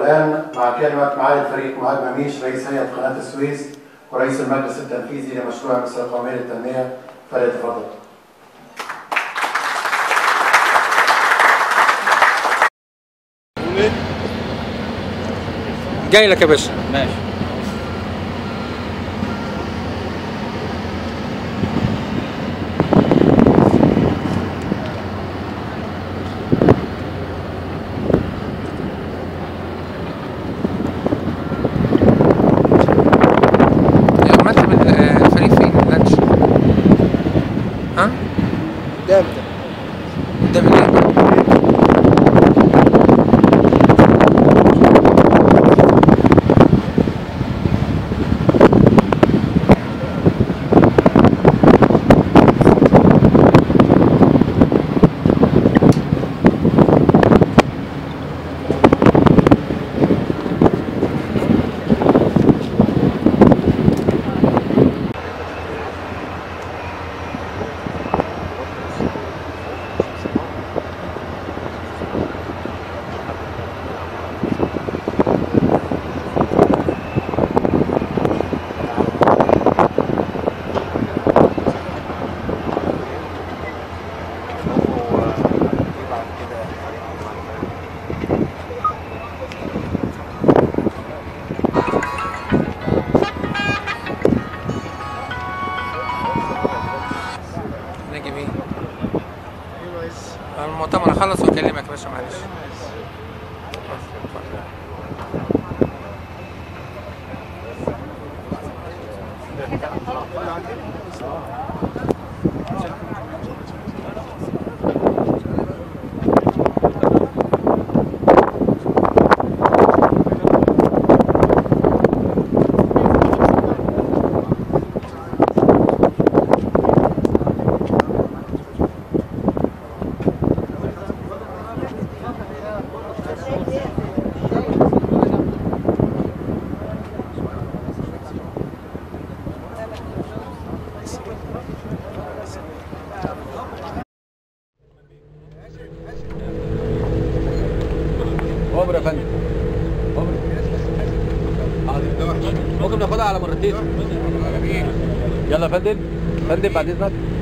والآن مع كلمة معالي الفريق مهاب مميش رئيس هيئة قناة السويس ورئيس المجلس التنفيذي لمشروع مصر القومية للتنمية فليتفضل. جاي لك يا باشا ماشي مرتب الفريق فين اللانش ها قدام قدام الايه نجي بيه المؤتمر اخلص واكلمك يا باشا معلش عمر يا فندم عمر ممكن ناخدها على مرتين يلا يا فندم فندم بعد اذنك